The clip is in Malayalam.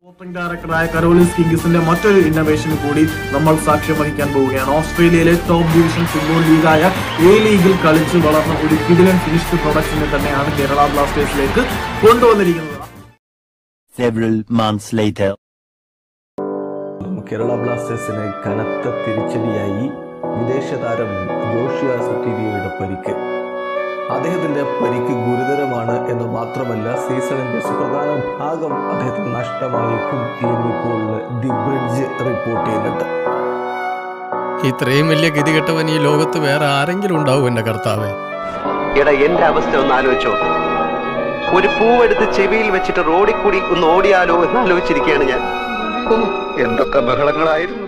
സ്പോർട്ടിംഗ് ഡയറക്ടറായ കരോളിസ് കിങ്സിന്റെ മറ്റൊരു ഇന്നോവേഷന് കൂടി നമ്മൾ സാക്ഷ്യം വഹിക്കാൻ പോവുകയാണ് ഓസ്ട്രേലിയയിലെ ടോപ്പ് ഡിവിഷൻ ഫുട്ബോൾ ലീഗായ എ ലീഗിൽ കളിച്ച് വളർന്ന ഒരു കിടിലൻ ഫിനിഷ്ഡ് പ്രൊഡക്ഷനെ തന്നെയാണ് കേരള ബ്ലാസ്റ്റേഴ്സിലേക്ക് കൊണ്ടുവന്നിരിക്കുന്നത് Several months later. കേരള ബ്ലാസ്റ്റേഴ്സിന് കനത്ത തിരിച്ചടിയായി വിദേശ താരം ജോഷിയ സുറ്റീരിയയുടെ പരിക്ക് അദ്ദേഹത്തിന്റെ പരിക്ക് ഗുരുതരമാണ് എന്ന് മാത്രമല്ല സീസണിന്റെ സുപ്രധാന ഭാഗം അദ്ദേഹത്തിന് നഷ്ടമായേക്കും എന്ന് ഇപ്പോൾ ദി ബ്രിഡ്ജ് റിപ്പോർട്ട് ചെയ്യുന്നുണ്ട് ഇത്രയും വലിയ ഗതികെട്ടവൻ ഈ ലോകത്ത് വേറെ ആരെങ്കിലും ഉണ്ടാവും എന്റെ കർത്താവേ എടാ എന്റെ അവസ്ഥ ഒന്ന് ആലോചിച്ചോ ഒരു പൂവെടുത്ത് ചെവിയിൽ വെച്ചിട്ട് റോഡിൽ കൂടി ഒന്ന് ഓടിയാലോ എന്ന് ആലോചിച്ചിരിക്കുകയാണ് ഞാൻ ഓ, എന്തൊക്കെ ബഹളങ്ങളായിരുന്നു